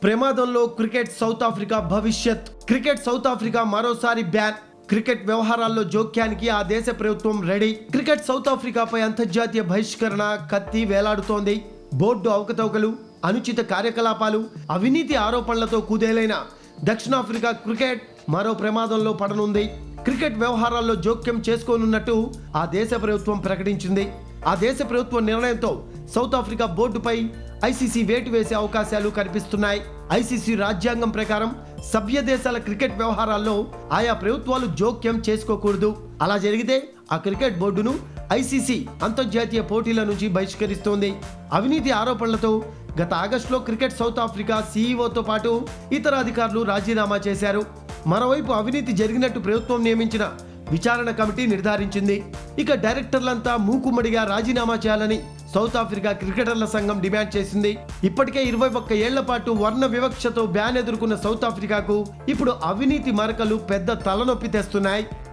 ప్రమాదంలో cricket South Africa భవిష్యత్ cricket South Africa మరోసారి బ్యాన్ క్రికెట్ వ్యవహారాల్లో జోక్యానికి ఆ దేశ ప్రభుత్వం రెడీ క్రికెట్ సౌత్ ఆఫ్రికాపై అంతర్జాతీయ బహిష్కరణ కత్తి వేలాడుతోంది బోర్డు అవకతవకలు అనుచిత కార్యకలాపాలు అవినీతి ఆరోపణలతో కుదేలైన దక్షిణాఫ్రికా క్రికెట్ మరో ప్రమాదంలో పడనుంది క్రికెట్ వ్యవహారాల్లో జోక్యం చేసుకోనున్నట్టు ఆ దేశ ప్రభుత్వం ప్రకటించింది ఆ దేశ ప్రభుత్వ నిర్ణయంతో సౌత్ ఆఫ్రికా బోర్డుపై ఐసీసీ వేటు వేసే అవకాశాలు కనిపిస్తున్నాయి ఐసీసీ రాజ్యాంగం ప్రకారం సభ్య దేశాల క్రికెట్ వ్యవహారాల్లో ఆయా ప్రభుత్వాలు జోక్యం చేసుకోకూడదు అలా జరిగితే ఆ క్రికెట్ బోర్డును ఐసీసీ అంతర్జాతీయ పోటీల నుంచి బహిష్కరిస్తోంది అవినీతి ఆరోపణలతో గత ఆగస్టులో క్రికెట్ సౌత్ ఆఫ్రికా సీఈఓతో పాటు ఇతర అధికారులు రాజీనామా చేశారు మరోవైపు అవినీతి జరిగినట్టు ప్రభుత్వం నియమించిన విచారణ కమిటీ నిర్ధారించింది ఇక డైరెక్టర్లంతా మూకుమ్మడిగా రాజీనామా చేయాలని సౌత్ ఆఫ్రికా క్రికెటర్ల సంఘం డిమాండ్ చేసింది ఇప్పటికే ఇరవై ఒక్క ఏళ్ల పాటు వర్ణ వివక్షతో బ్యాన్ ఎదుర్కొన్న సౌత్ ఆఫ్రికాకు ఇప్పుడు అవినీతి మరకలు పెద్ద తలనొప్పి తెస్తున్నాయి